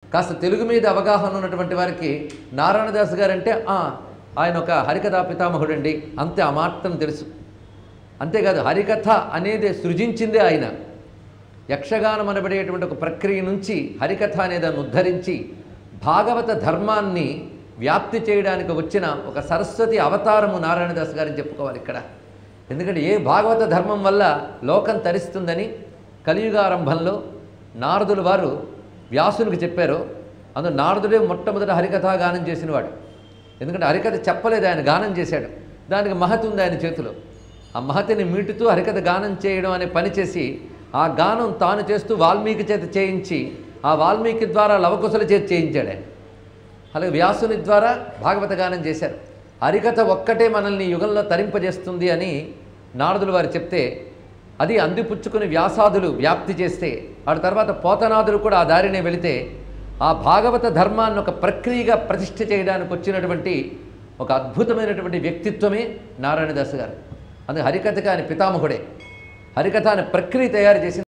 కాస్త తెలుగు మీద అవగాహన ఉన్నటువంటి వారికి నారాయణదాస్ గారంటే "ఆ, ఆయన ఒక హరికథా పితామహుడండి అంతే ఆ మాత్రం తెలుసు అంతేకాదు హరికథ అనేది సృజించిందే ఆయన యక్షగానం అనబడేటువంటి ఒక ప్రక్రియ నుంచి హరికథ అనే దాన్ని ఉద్ధరించి భాగవత ధర్మాన్ని వ్యాప్తి చేయడానికి వచ్చిన ఒక సరస్వతి అవతారము నారాయణదాస్ గారిని చెప్పుకోవాలి ఇక్కడ ఎందుకంటే ఏ భాగవత ధర్మం వల్ల లోకం తరిస్తుందని కలియుగారంభంలో నారదులు వారు వ్యాసునికి చెప్పారు అందులో నారదుడే మొట్టమొదట హరికథా గానం చేసినవాడు ఎందుకంటే హరికథ చెప్పలేదు ఆయన గానం చేశాడు దానికి మహతి ఉంది ఆయన చేతిలో ఆ మహతిని మీటుతూ హరికథ గానం చేయడం అనే పని చేసి ఆ గానం తాను చేస్తూ వాల్మీకి చేత చేయించి ఆ వాల్మీకి ద్వారా లవకుశల చేత చేయించాడు ఆయన అలాగే వ్యాసుని ద్వారా భాగవత గానం చేశారు హరికథ ఒక్కటే మనల్ని ఈ యుగంలో తరింపజేస్తుంది అని నారదులు వారు చెప్తే అది అందిపుచ్చుకుని వ్యాసాదులు వ్యాప్తి చేస్తే ఆ తర్వాత పోతనాదులు కూడా ఆ దారినే వెళితే ఆ భాగవత ధర్మాన్ని ఒక ప్రక్రియగా ప్రతిష్ఠ చేయడానికి వచ్చినటువంటి ఒక అద్భుతమైనటువంటి వ్యక్తిత్వమే నారాయణదాస్ గారు అందుకే హరికథ కాని పితామహుడే హరికథ అనే ప్రక్రియ తయారు చేసింది